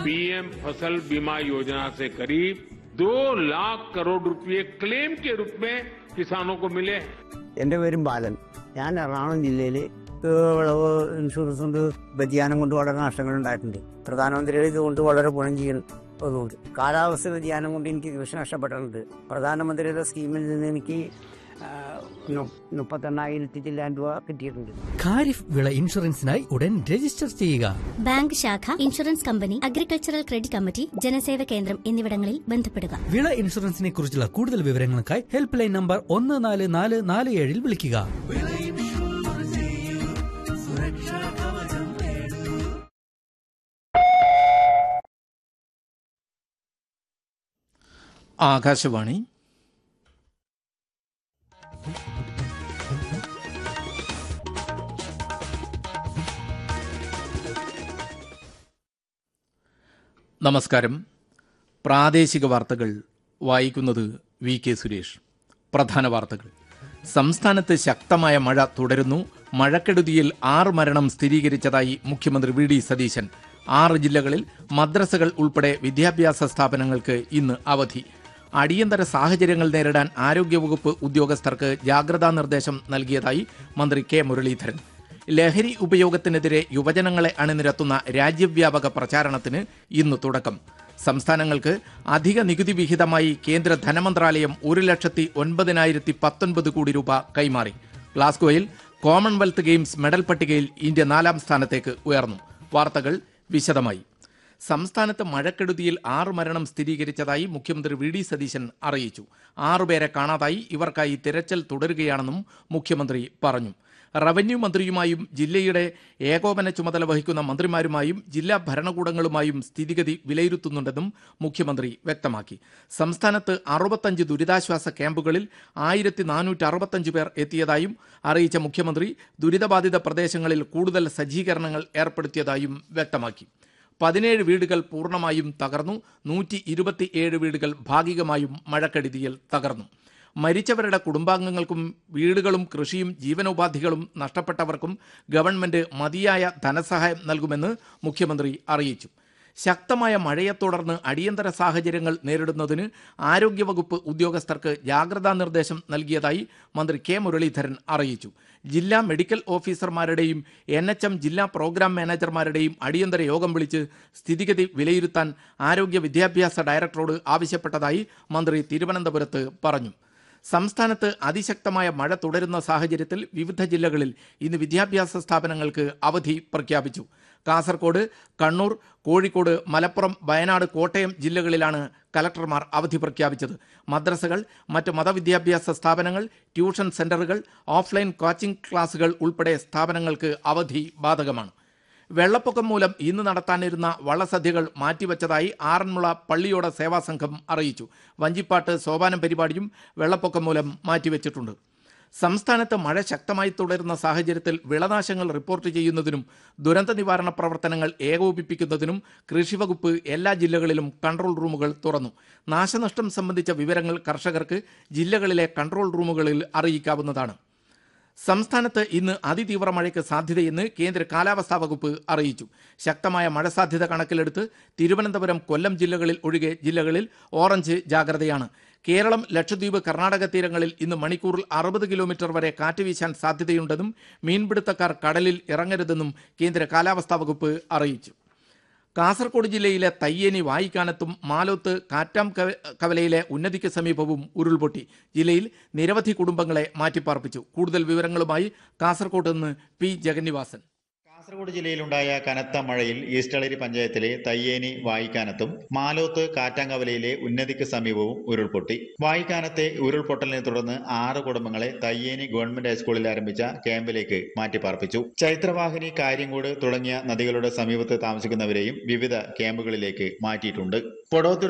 PM फसल बीमा योजना से करीब दो लाख करोड़ रुपए क्लेम के रूप में किसानों को मिले हैं എൻ്റെ പേരും ബാലൻ ഞാൻ എറണാകുളം ജില്ലയിൽ വിളവ് ഇൻഷുറൻസ് കൊണ്ട് വ്യതിയാനം കൊണ്ട് വളരെ നഷ്ടങ്ങൾ ഉണ്ടായിട്ടുണ്ട് പ്രധാനമന്ത്രിയുടെ ഇതുകൊണ്ട് വളരെ ഗുണം ചെയ്യുന്നതുകൊണ്ട് കാലാവസ്ഥ വ്യതിയാനം കൊണ്ട് എനിക്ക് കൃഷി നഷ്ടപ്പെട്ടിട്ടുണ്ട് പ്രധാനമന്ത്രിയുടെ സ്കീമിൽ നിന്ന് എനിക്ക് ആ, നു- മുപ്പത്തെണ്ണായിരത്തി ചില്ലാൻ രൂപ കിട്ടിയിട്ടുണ്ട് ഖാരിഫ് വിള ഇൻഷുറൻസിനായി ഉടൻ രജിസ്റ്റർ ചെയ്യുക ബാങ്ക് ശാഖ insurance company agricultural credit committee Janaseva Kendram എന്നിവിടങ്ങളിൽ ബന്ധപ്പെടുക വിള ഇൻഷുറൻസിനെ കുറിച്ചുള്ള കൂടുതൽ വിവരങ്ങൾക്കായി ഹെൽപ്പ് ലൈൻ നമ്പർ ഒന്ന് നാല് നാല് നാല് ഏഴിൽ വിളിക്കുക ആകാശവാണി നമസ്കാരം പ്രാദേശിക വാർത്തകൾ വായിക്കുന്നത് വി കെ സുരേഷ് പ്രധാന വാർത്തകൾ സംസ്ഥാനത്ത് ശക്തമായ മഴ തുടരുന്നു മഴക്കെടുതിയിൽ ആറ് മരണം സ്ഥിരീകരിച്ചതായി മുഖ്യമന്ത്രി വി ഡി സതീശൻ ആറ് ജില്ലകളിൽ മദ്രസകൾ ഉൾപ്പെടെ വിദ്യാഭ്യാസ സ്ഥാപനങ്ങൾക്ക് ഇന്ന് അവധി അടിയന്തര സാഹചര്യങ്ങൾ നേരിടാൻ ആരോഗ്യവകുപ്പ് ഉദ്യോഗസ്ഥർക്ക് ജാഗ്രതാ നിർദ്ദേശം നൽകിയതായി മന്ത്രി കെ മുരളീധരൻ ലഹരി ഉപയോഗത്തിനെതിരെ യുവജനങ്ങളെ അണിനിരത്തുന്ന രാജ്യവ്യാപക പ്രചാരണത്തിന് ഇന്ന് തുടക്കം സംസ്ഥാനങ്ങൾക്ക് അധിക നികുതി വിഹിതമായി കേന്ദ്ര ധനമന്ത്രാലയം ഒരു ലക്ഷത്തി ഒൻപതിനായിരത്തി പത്തൊൻപത് കോടി രൂപ കൈമാറി ഗ്ലാസ്ഗോയിൽ കോമൺവെൽത്ത് ഗെയിംസ് മെഡൽ പട്ടികയിൽ ഇന്ത്യ നാലാം സ്ഥാനത്തേക്ക് ഉയർന്നു വാർത്തകൾ വിശദമായി സംസ്ഥാനത്ത് മഴക്കെടുതിയിൽ ആറ് മരണം സ്ഥിരീകരിച്ചതായി മുഖ്യമന്ത്രി വി ഡി സതീശൻ അറിയിച്ചു ആറുപേരെ കാണാതായി ഇവർക്കായി തിരച്ചിൽ തുടരുകയാണെന്നും മുഖ്യമന്ത്രി പറഞ്ഞു റവന്യൂ മന്ത്രിയുമായും ജില്ലയുടെ ഏകോപന ചുമതല വഹിക്കുന്ന മന്ത്രിമാരുമായും ജില്ലാ ഭരണകൂടങ്ങളുമായും സ്ഥിതിഗതി വിലയിരുത്തുന്നുണ്ടെന്നും മുഖ്യമന്ത്രി വ്യക്തമാക്കി സംസ്ഥാനത്ത് അറുപത്തഞ്ച് ദുരിതാശ്വാസ ക്യാമ്പുകളിൽ ആയിരത്തി നാനൂറ്റി അറുപത്തഞ്ച് പേർ എത്തിയതായും അറിയിച്ച മുഖ്യമന്ത്രി ദുരിതബാധിത പ്രദേശങ്ങളിൽ കൂടുതൽ സജ്ജീകരണങ്ങൾ ഏർപ്പെടുത്തിയതായും വ്യക്തമാക്കി പതിനേഴ് വീടുകൾ പൂർണ്ണമായും തകർന്നു നൂറ്റി ഇരുപത്തിയേഴ് വീടുകൾ ഭാഗികമായും മഴക്കെടുതിയിൽ തകർന്നു മരിച്ചവരുടെ കുടുംബാംഗങ്ങൾക്കും വീടുകളും കൃഷിയും ജീവനോപാധികളും നഷ്ടപ്പെട്ടവർക്കും ഗവൺമെന്റ് മതിയായ ധനസഹായം നൽകുമെന്ന് മുഖ്യമന്ത്രി അറിയിച്ചു ശക്തമായ മഴയെ തുടർന്ന് അടിയന്തര സാഹചര്യങ്ങൾ നേരിടുന്നതിന് ആരോഗ്യവകുപ്പ് ഉദ്യോഗസ്ഥർക്ക് ജാഗ്രതാ നിർദ്ദേശം നൽകിയതായി മന്ത്രി കെ മുരളീധരൻ അറിയിച്ചു ജില്ലാ മെഡിക്കൽ ഓഫീസർമാരുടെയും എൻ എച്ച് എം ജില്ലാ പ്രോഗ്രാം മാനേജർമാരുടെയും അടിയന്തര യോഗം വിളിച്ച് സ്ഥിതിഗതി വിലയിരുത്താൻ ആരോഗ്യ വിദ്യാഭ്യാസ ഡയറക്ടറോട് ആവശ്യപ്പെട്ടതായി മന്ത്രി തിരുവനന്തപുരത്ത് പറഞ്ഞു സംസ്ഥാനത്ത് അതിശക്തമായ മഴ തുടരുന്ന സാഹചര്യത്തിൽ വിവിധ ജില്ലകളിൽ ഇന്ന് വിദ്യാഭ്യാസ സ്ഥാപനങ്ങൾക്ക് അവധി പ്രഖ്യാപിച്ചു കാസർഗോഡ് കണ്ണൂർ കോഴിക്കോട് മലപ്പുറം വയനാട് കോട്ടയം ജില്ലകളിലാണ് കലക്ടർമാർ അവധി പ്രഖ്യാപിച്ചത് മദ്രസകൾ മറ്റ് മതവിദ്യാഭ്യാസ സ്ഥാപനങ്ങൾ ട്യൂഷൻ സെന്ററുകൾ ഓഫ്ലൈൻ കോച്ചിംഗ് ക്ലാസുകൾ ഉൾപ്പെടെ സ്ഥാപനങ്ങൾക്ക് അവധി ബാധകമാണ് വെള്ളപ്പൊക്കം മൂലം ഇന്ന് നടത്താനിരുന്ന വള്ളസദ്യകൾ മാറ്റിവെച്ചതായി ആറന്മുള പള്ളിയോട സേവാ സംഘം അറിയിച്ചു വഞ്ചിപ്പാട്ട് സോപാനം പരിപാടിയും വെള്ളപ്പൊക്കം മൂലം മാറ്റിവെച്ചിട്ടുണ്ട് സംസ്ഥാനത്ത് മഴ ശക്തമായി തുടരുന്ന സാഹചര്യത്തിൽ വിളനാശങ്ങൾ റിപ്പോർട്ട് ചെയ്യുന്നതിനും ദുരന്ത നിവാരണ പ്രവർത്തനങ്ങൾ ഏകോപിപ്പിക്കുന്നതിനും കൃഷിവകുപ്പ് എല്ലാ ജില്ലകളിലും കൺട്രോൾ റൂമുകൾ തുറന്നു നാശനഷ്ടം സംബന്ധിച്ച വിവരങ്ങൾ കർഷകർക്ക് ജില്ലകളിലെ കൺട്രോൾ റൂമുകളിൽ അറിയിക്കാവുന്നതാണ് സംസ്ഥാനത്ത് ഇന്ന് അതിതീവ്ര മഴയ്ക്ക് സാധ്യതയെന്ന് കേന്ദ്ര കാലാവസ്ഥാ വകുപ്പ് അറിയിച്ചു ശക്തമായ മഴ സാധ്യത കണക്കിലെടുത്ത് തിരുവനന്തപുരം കൊല്ലം ജില്ലകളിൽ ഒഴികെ ജില്ലകളിൽ ഓറഞ്ച് ജാഗ്രതയാണ് കേരളം ലക്ഷദ്വീപ് കർണാടക തീരങ്ങളിൽ ഇന്ന് മണിക്കൂറിൽ അറുപത് കിലോമീറ്റർ വരെ കാറ്റ് വീശാൻ സാധ്യതയുണ്ടെന്നും മീൻപിടുത്തക്കാർ കടലിൽ ഇറങ്ങരുതെന്നും കേന്ദ്ര കാലാവസ്ഥാ വകുപ്പ് അറിയിച്ചു കാസർഗോഡ് ജില്ലയിലെ തയ്യേനി വായിക്കാനത്തും മാലോത്ത് കാറ്റാം കവ- കവലയിലെ ഉന്നതിക്ക് സമീപവും ഉരുൾപൊട്ടി ജില്ലയിൽ നിരവധി കുടുംബങ്ങളെ മാറ്റിപ്പാർപ്പിച്ചു കൂടുതൽ വിവരങ്ങളുമായി കാസർഗോഡ് നിന്ന് പി ജഗന്നിവാസൻ കാസർഗോഡ് ജില്ലയിലുണ്ടായ കനത്ത മഴയിൽ ഈസ്റ്റളരി പഞ്ചായത്തിലെ തയ്യേനി വായിക്കാനത്തും മാലോത്ത് കാറ്റാങ്കവലയിലെ ഉന്നതിക്ക് സമീപവും ഉരുൾപൊട്ടി വായിക്കാനത്തെ ഉരുൾപൊട്ടലിനെ തുടർന്ന് ആറ് കുടുംബങ്ങളെ തയ്യേനി ഗവൺമെന്റ് ഹൈസ്കൂളിൽ ആരംഭിച്ച ക്യാമ്പിലേക്ക് മാറ്റിപ്പാർപ്പിച്ചു ചൈത്രവാഹിനി കാര്യങ്കോട് തുടങ്ങിയ നദികളുടെ സമീപത്ത് താമസിക്കുന്നവരെയും വിവിധ ക്യാമ്പുകളിലേക്ക് മാറ്റിയിട്ടുണ്ട് പൊടോത്തുരുത്ത്